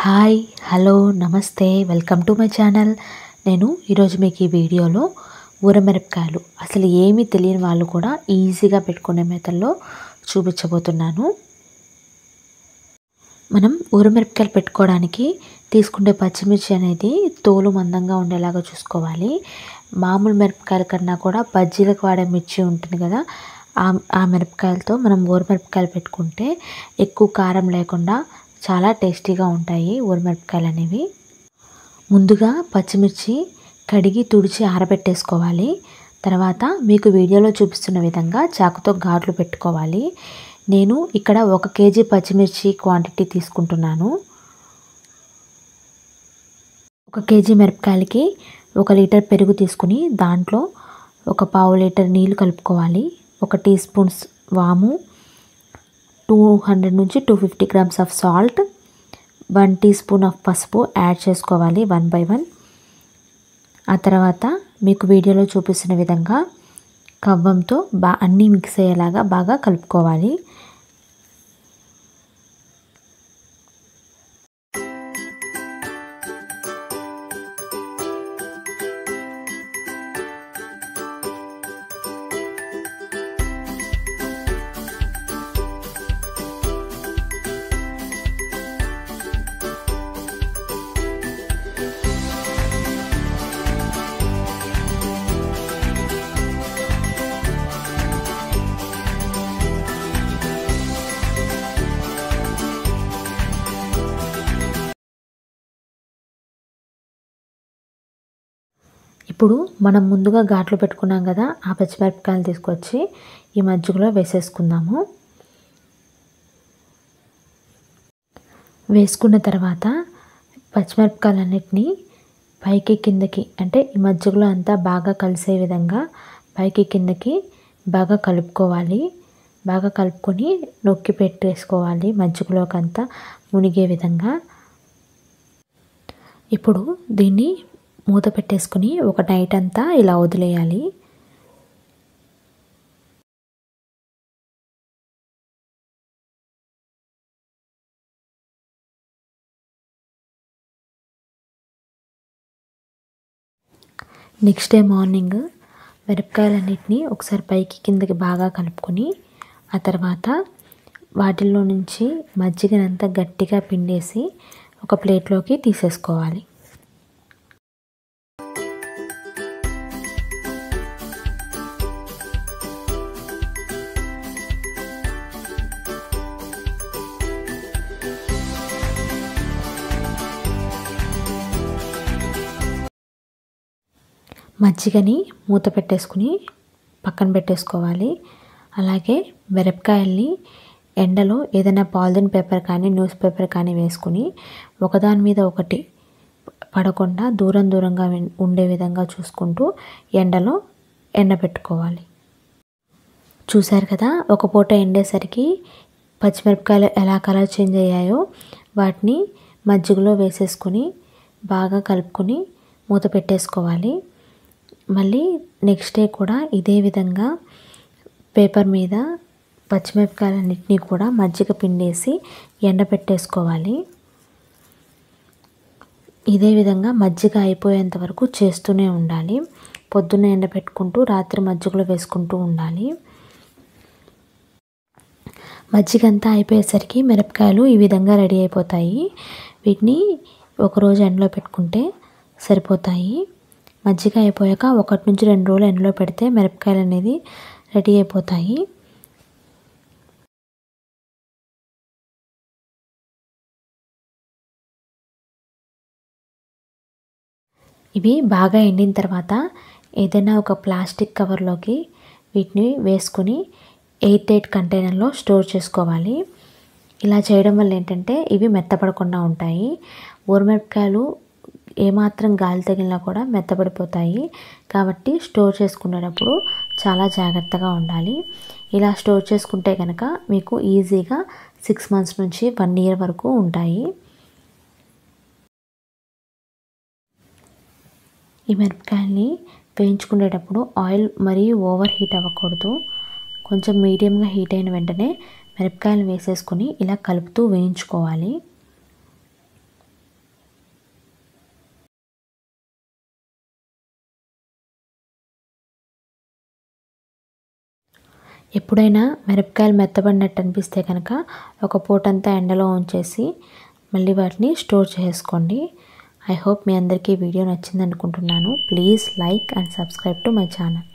hi hello నమస్తే welcome to my channel నేను ఈరోజు మీకు ఈ వీడియోలో ఊరమిరపకాయలు అసలు ఏమీ తెలియని వాళ్ళు కూడా ఈజీగా పెట్టుకునే మెథడ్లో చూపించబోతున్నాను మనం ఊరమిరపకాయలు పెట్టుకోవడానికి తీసుకుంటే పచ్చిమిర్చి అనేది తోలు మందంగా ఉండేలాగా చూసుకోవాలి మామూలు మిరపకాయల కన్నా కూడా బజ్జీలకు వాడే మిర్చి ఉంటుంది కదా ఆ ఆ మిరపకాయలతో మనం ఊరమిరపకాయలు పెట్టుకుంటే ఎక్కువ కారం లేకుండా చాలా టేస్టీగా ఉంటాయి ఊరమిరపకాయలు అనేవి ముందుగా పచ్చిమిర్చి కడిగి తుడిచి ఆరబెట్టేసుకోవాలి తర్వాత మీకు వీడియోలో చూపిస్తున్న విధంగా చాకుతో ఘాట్లు పెట్టుకోవాలి నేను ఇక్కడ ఒక కేజీ పచ్చిమిర్చి క్వాంటిటీ తీసుకుంటున్నాను ఒక కేజీ మిరపకాయలకి ఒక లీటర్ పెరుగు తీసుకుని దాంట్లో ఒక పావు లీటర్ నీళ్లు కలుపుకోవాలి ఒక టీ స్పూన్స్ వాము టూ హండ్రెడ్ నుంచి two fifty grams of salt one teaspoon of పసుపు యాడ్ చేసుకోవాలి వన్ బై వన్ ఆ తర్వాత మీకు వీడియోలో చూపిస్తున్న విధంగా కవ్వంతో బా అన్నీ మిక్స్ అయ్యేలాగా బాగా కలుపుకోవాలి ఇప్పుడు మనం ముందుగా ఘాట్లు పెట్టుకున్నాం కదా ఆ పచ్చిమిరపకాయలు తీసుకొచ్చి ఈ మజ్జిగలో వేసేసుకుందాము వేసుకున్న తర్వాత పచ్చిమిరపకాయలన్నిటినీ పైకి కిందకి అంటే ఈ మజ్జిగలో అంతా బాగా కలిసే విధంగా పైకి కిందకి బాగా కలుపుకోవాలి బాగా కలుపుకొని నొక్కి పెట్టేసుకోవాలి మజ్జిగలోకి అంతా మునిగే విధంగా ఇప్పుడు దీన్ని మూత పెట్టేసుకుని ఒక నైట్ అంతా ఇలా వదిలేయాలి నెక్స్ట్ డే మార్నింగ్ మిరపకాయలన్నిటిని ఒకసారి పైకి కిందకి బాగా కలుపుకొని ఆ తర్వాత వాటిల్లో నుంచి మజ్జిగనంతా గట్టిగా పిండేసి ఒక ప్లేట్లోకి తీసేసుకోవాలి మజ్జిగని మూత పెట్టేసుకుని పక్కన పెట్టేసుకోవాలి అలాగే మిరపకాయల్ని ఎండలో ఏదైనా పాలిథిన్ పేపర్ కానీ న్యూస్ పేపర్ కానీ వేసుకుని ఒకదాని మీద ఒకటి పడకుండా దూరం దూరంగా ఉండే విధంగా చూసుకుంటూ ఎండలో ఎండబెట్టుకోవాలి చూశారు కదా ఒక పూట ఎండేసరికి పచ్చిమిరపకాయలు ఎలా కలర్ చేంజ్ అయ్యాయో వాటిని మజ్జిగలో వేసేసుకుని బాగా కలుపుకొని మూత పెట్టేసుకోవాలి మళ్ళీ నెక్స్ట్ డే కూడా ఇదే విధంగా పేపర్ మీద పచ్చిమిరపకాయలన్నింటినీ కూడా మజ్జిగ పిండేసి ఎండబెట్టేసుకోవాలి ఇదే విధంగా మజ్జిగ అయిపోయేంత వరకు చేస్తూనే ఉండాలి పొద్దున్న ఎండబెట్టుకుంటూ రాత్రి మజ్జిగలో వేసుకుంటూ ఉండాలి మజ్జిగ అంతా అయిపోయేసరికి మిరపకాయలు ఈ విధంగా రెడీ అయిపోతాయి వీటిని ఒకరోజు ఎండలో పెట్టుకుంటే సరిపోతాయి మజ్జిగ అయిపోయాక ఒకటి నుంచి రెండు రోజులు ఎండలో పెడితే మిరపకాయలు అనేది రెడీ అయిపోతాయి ఇవి బాగా ఎండిన తర్వాత ఏదైనా ఒక ప్లాస్టిక్ కవర్లోకి వీటిని వేసుకొని ఎయిట్ ఎయిట్ కంటైనర్లో స్టోర్ చేసుకోవాలి ఇలా చేయడం వల్ల ఏంటంటే ఇవి మెత్తపడకుండా ఉంటాయి ఊరమిరపకాయలు ఏమాత్రం గాలి తగిలినా కూడా మెత్తబడిపోతాయి కాబట్టి స్టోర్ చేసుకునేటప్పుడు చాలా జాగ్రత్తగా ఉండాలి ఇలా స్టోర్ చేసుకుంటే కనుక మీకు ఈజీగా సిక్స్ మంత్స్ నుంచి వన్ ఇయర్ వరకు ఉంటాయి ఈ మిరపకాయల్ని వేయించుకునేటప్పుడు ఆయిల్ మరీ ఓవర్ హీట్ అవ్వకూడదు కొంచెం మీడియంగా హీట్ అయిన వెంటనే మిరపకాయలు వేసేసుకొని ఇలా కలుపుతూ వేయించుకోవాలి ఎప్పుడైనా మిరపకాయలు మెత్తబడినట్టు అనిపిస్తే కనుక ఒక పూటంతా ఎండలో ఉంచేసి మళ్ళీ వాటిని స్టోర్ చేసుకోండి ఐ హోప్ మీ అందరికీ వీడియో నచ్చింది అనుకుంటున్నాను please like and subscribe to my channel